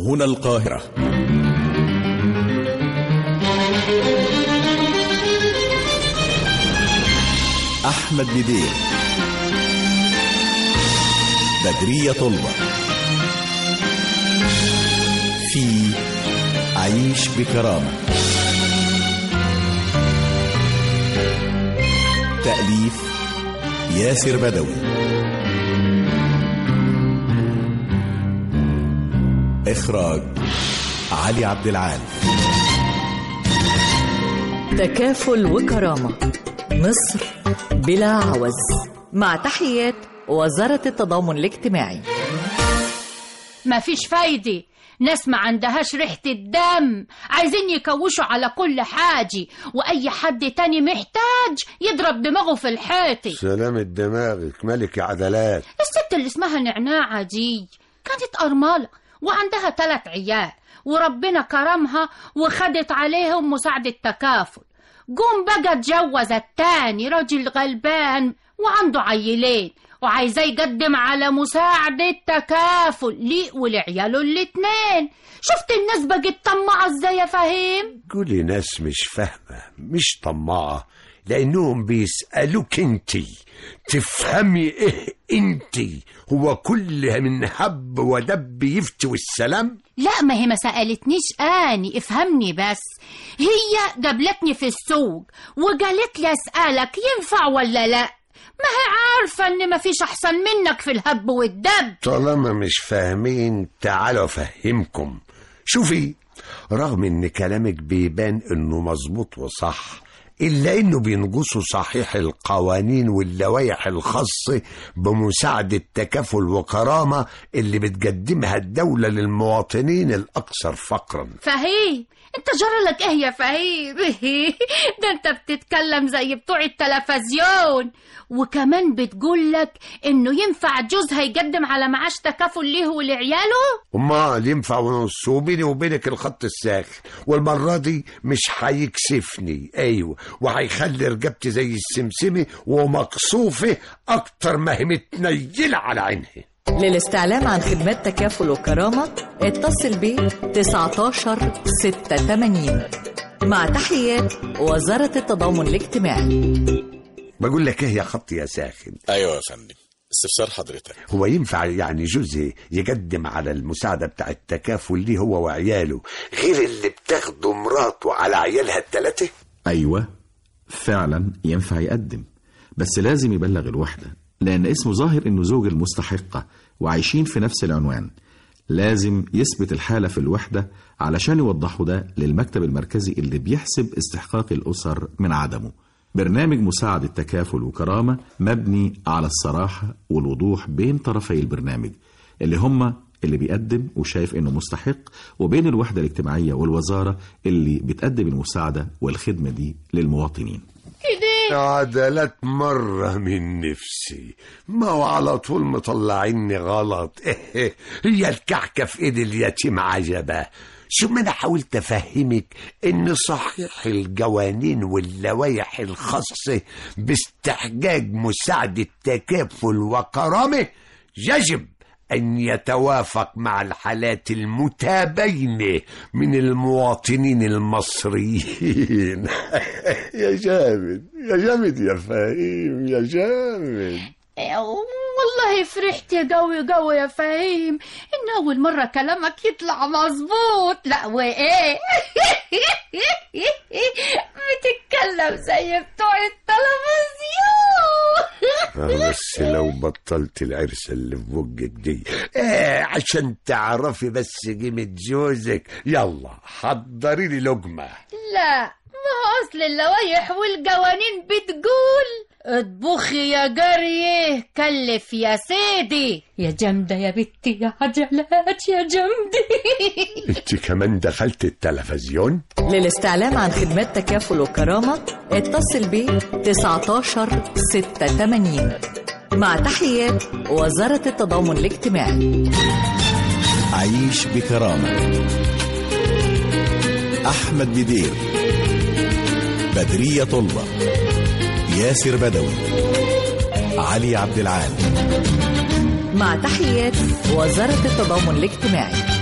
هنا القاهرة أحمد بدير بدرية طلبة في عيش بكرامة تأليف ياسر بدوي إخراج علي عبد العال تكافل وكرامة مصر بلا عوز مع تحيات وزارة التضامن الاجتماعي مفيش فايدة ناس ما عندهاش ريحة الدم عايزين يكوشوا على كل حاجة وأي حد تاني محتاج يضرب دماغه في الحيط سلامة دماغك ملك عدلات الست اللي اسمها نعناعة دي كانت أرملة وعندها تلات عيال وربنا كرمها وخدت عليهم مساعدة تكافل قوم بقى اتجوز التاني راجل غلبان وعنده عيلين وعايزاه يقدم على مساعدة تكافل ليه ولعياله الاتنين شفت الناس بقت طماعة ازاي يا فهيم قولي ناس مش فاهمة مش طماعة لأنهم بيسألوك انتي تفهمي ايه انتي هو كلها من هب ودب يفتي والسلام لا ما هي ما سألتنيش اني افهمني بس هي قابلتني في السوق وقالت لي اسألك ينفع ولا لا ما هي عارفة ان مفيش احسن منك في الهب والدب طالما مش فاهمين تعالوا افهمكم شوفي رغم ان كلامك بيبان انه مظبوط وصح إلا إنه بينقصوا صحيح القوانين واللوائح الخاصة بمساعدة تكافل وكرامة اللي بتقدمها الدولة للمواطنين الأكثر فقرا فهيم انت جرى لك ايه يا فهيم ده انت بتتكلم زي بتوع التلفزيون وكمان بتقول لك انه ينفع جوزها يقدم على معاش تكافل ليه ولعياله أمال ينفع ونص وبيني وبينك الخط الساخن والمرة دي مش هيكسفني أيوة وهيخلي رقبتي زي السمسمة ومقصوفة أكتر ما هي متنيلة على عينها للاستعلام عن خدمات تكافل وكرامة اتصل ب 19 86 مع تحيات وزارة التضامن الاجتماعي بقول لك ايه يا خط يا ساخن أيوة يا فندم استفسار حضرتك هو ينفع يعني جوزي يقدم على المساعدة بتاع التكافل ليه هو وعياله غير اللي بتاخده مراته على عيالها التلاتة أيوة فعلا ينفع يقدم بس لازم يبلغ الوحدة لأن اسمه ظاهر إنه زوج المستحقة وعايشين في نفس العنوان لازم يثبت الحالة في الوحدة علشان يوضحوا ده للمكتب المركزي اللي بيحسب استحقاق الأسر من عدمه برنامج مساعدة تكافل وكرامة مبني على الصراحة والوضوح بين طرفي البرنامج اللي هم اللي بيقدم وشايف انه مستحق وبين الوحدة الاجتماعية والوزارة اللي بتقدم المساعدة والخدمة دي للمواطنين كده عدلت مرة من نفسي ما هو على طول مطلعيني غلط هي الكعكة في ايد اليتيم عجبة شو ما انا حاولت افهمك ان صحيح القوانين واللوائح الخاصة باستحقاق مساعدة تكافل وكرامة يجب أن يتوافق مع الحالات المتباينة من المواطنين المصريين يا جامد يا جامد يا فهيم يا جامد والله فرحت يا قوي قوي يا فهيم ان اول مرة كلامك يطلع مظبوط لا وايه بتتكلم زي بتوع التلفزيون بس لو بطلت العرسة اللي في بوجك دي آه عشان تعرفي بس قيمة جوزك يلا حضري لي لقمة لا ما هو اصل اللوايح والقوانين بتقول اطبخي يا جارية كلف يا سيدي يا جامدة يا بنتي يا عجلات يا جامدة انت كمان دخلت التلفزيون للاستعلام عن خدمات تكافل وكرامة اتصل ب 19 86 مع تحيات وزارة التضامن الاجتماعي عيش بكرامة أحمد بدير بدرية طلبة ياسر بدوي علي عبد العال مع تحيات وزارة التضامن الاجتماعي